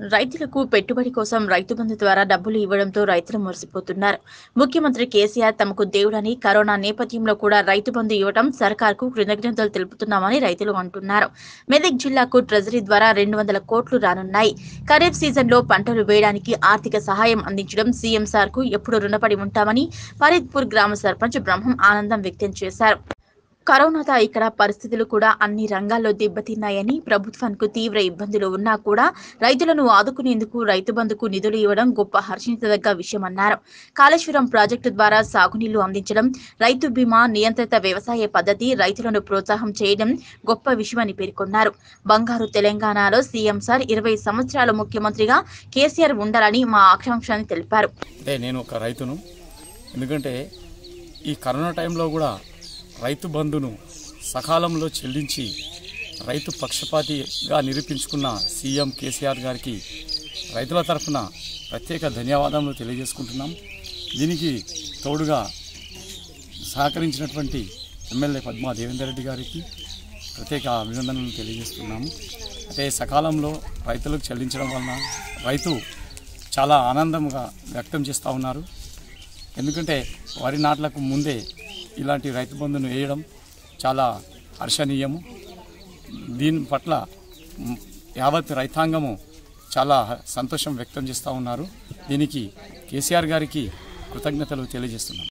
రైతులకు పెట్టుబడి కోసం రైతు బంధు ద్వారా డబ్బులు ఇవ్వడంతో రైతులు మురిసిపోతున్నారు ముఖ్యమంత్రి కేసీఆర్ తమకు దేవుడని కరోనా నేపథ్యంలో కూడా రైతు బంధు ఇవ్వడం సర్కార్కు కృతజ్ఞతలు తెలుపుతున్నామని రైతులు అంటున్నారు మెదక్ జిల్లాకు ట్రెజరీ ద్వారా రెండు వందల కోట్లు రానున్నాయి ఖరీఫ్ సీజన్లో పంటలు వేయడానికి ఆర్థిక సహాయం అందించడం సీఎం సార్కు ఎప్పుడు రుణపడి ఉంటామని ఫరీద్పూర్ గ్రామ సర్పంచ్ బ్రహ్మం ఆనందం వ్యక్తం చేశారు కరోనాతో ఇక్కడ పరిస్థితులు కూడా అన్ని రంగాల్లో దెబ్బతిన్నాయని ప్రభుత్వానికి తీవ్ర ఇబ్బందులు ఉన్నా కూడా రైతులను ఆదుకునేందుకు రైతు బంధుకు నిధులు ఇవ్వడం గొప్ప హర్షించదగ్గ విషయమన్నారు కాళేశ్వరం ప్రాజెక్టు ద్వారా సాగునీళ్లు అందించడం రైతు బీమా నియంత్రిత వ్యవసాయ పద్ధతి రైతులను ప్రోత్సాహం చేయడం గొప్ప విషయమని పేర్కొన్నారు బంగారు తెలంగాణలో సీఎం సార్ ఇరవై సంవత్సరాల ముఖ్యమంత్రిగా కేసీఆర్ ఉండాలని మా ఆకాంక్ష అని తెలిపారు అంటే నేను ఒక రైతును ఎందుకంటే ఈ కరోనా టైంలో కూడా రైతు బంధును సకాలంలో చెల్లించి రైతు పక్షపాతిగా నిరూపించుకున్న సీఎం కేసీఆర్ గారికి రైతుల తరఫున ప్రత్యేక ధన్యవాదాలు తెలియజేసుకుంటున్నాం దీనికి తోడుగా సహకరించినటువంటి ఎమ్మెల్యే పద్మా దేవేందర్ రెడ్డి గారికి ప్రత్యేక అభినందనలు తెలియజేస్తున్నాము అంటే సకాలంలో రైతులకు చెల్లించడం వలన రైతు చాలా ఆనందంగా వ్యక్తం చేస్తూ ఉన్నారు ఎందుకంటే వరి నాట్లకు ముందే ఇలాంటి రైతు బంధును వేయడం చాలా హర్షణీయము దీని పట్ల మ్, యావత్ రైతాంగము చాలా సంతోషం వ్యక్తం చేస్తూ ఉన్నారు దీనికి కేసీఆర్ గారికి కృతజ్ఞతలు తెలియజేస్తున్నాం